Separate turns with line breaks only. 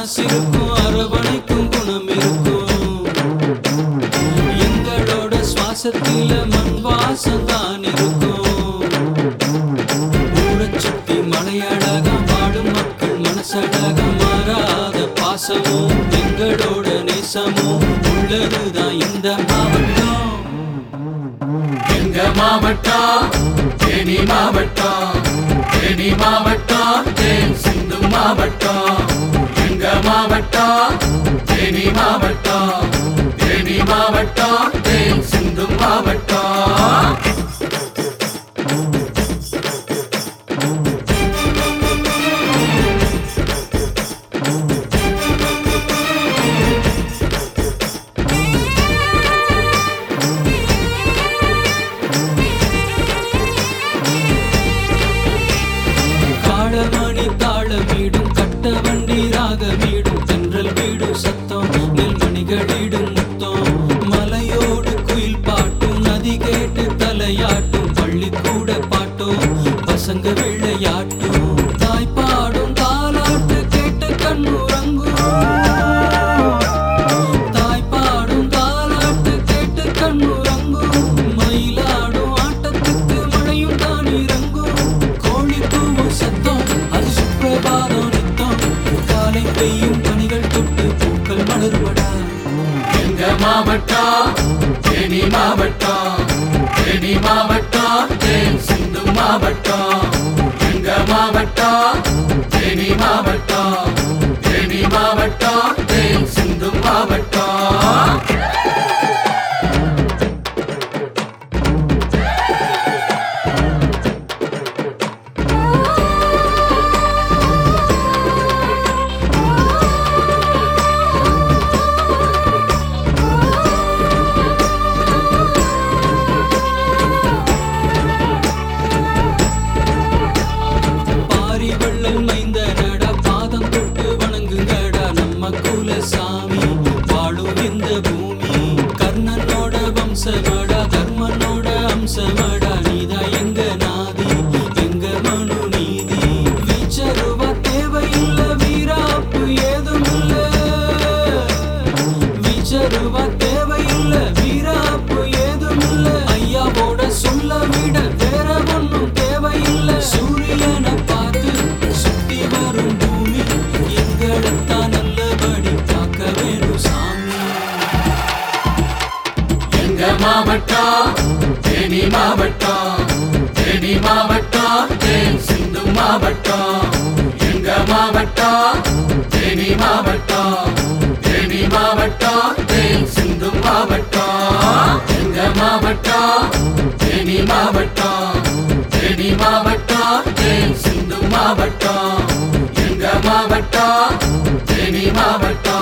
மனசிருக்கும் அரவணைக்கும் குணம் இருக்கும் எங்களோட சுவாசத்தில மண் வாசம் தான் இருக்கும் ஊரைச் சுத்தி மலையழகா வாழும் மக்கள் மனசழகா மாறாத பாசமும் எங்களோட நேசமும் உள்ளதுதான் இந்த மாவட்டம்
எங்க மாவட்டம் தேனி மாவட்டம் தேனி மாவட்டம் தேன் சிந்து மாவட்டம் எங்க மாவட்டம் தேனி மாவட்டம் தேனி மாவட்டம் தேன் சிந்து மாவட்டம்
காளமணி தாளமீடும் கட்ட வண்டி ராகமீடும் தென்றல் வீடும் சத்தம் நெல்மணிகளிடும் முத்தம் மலையோடு குயில் பாட்டும் நதி கேட்டு தலையாட்டும் பள்ளிக்கூட பாட்டும் பசங்க விளையாட்டும் தாய் பாடும் தாலாட்டு கேட்டு கண்ணுறங்கும் தாய் பாடும் தாலாட்டு கேட்டு கண்ணுறங்கும் மயிலாடும் ஆட்டத்துக்கு மழையும் தான் இறங்கும் கோழி தூவும் சத்தம் அது சுப்பிரபாதம் நித்தம் காலை பெய்யும் பணிகள் தொட்டு பூக்கள் மலர்வடா
எங்க மாவட்டம் தேனி மாவட்டம் தேனி மாவட்டம் தேன் சிந்து மாவட்டம் எங்க மாவட்டம் தேனி மாவட்டம் தேனி மாவட்டம் தேன் சிந்து மாவட்டம்
பாரி வள்ளல் மைந்த நடா பாதம் தொட்டு வணங்குங்கடா நம்ம குல சாமி வாழும் இந்த பூமி கர்ணனோட வம்சமடா தர்மனோட அம்சமடா நீதா எங்க நாதி எங்க மனு நீதி விச்சருவா தேவையில்ல வீராப்பு ஏதும் இல்ல விச்சருவா தேவையில்ல வீராப்பு ஏதும் இல்ல ஐயாவோட சொல்ல விட வேற ஒண்ணும் தேவையில்ல சூரியனை பார்த்து சுத்தி வரும் பூமி எங்களைத்தான் நல்லபடி காக்க வேணும் சாமி
எங்க மாவட்டம் தேனி மாவட்டம் தேனி மாவட்டம் தேன் சிந்து மாவட்டம் எங்க மாவட்டம் தேனி மாவட்டம் தேனி மாவட்டம் தேன் சிந்து மாவட்டம் எங்க மாவட்டம் தேனி மாவட்டம் தேனி மாவட்டம் தேன் சிந்து மாவட்டம் எங்க மாவட்டம் தேனி மாவட்டம்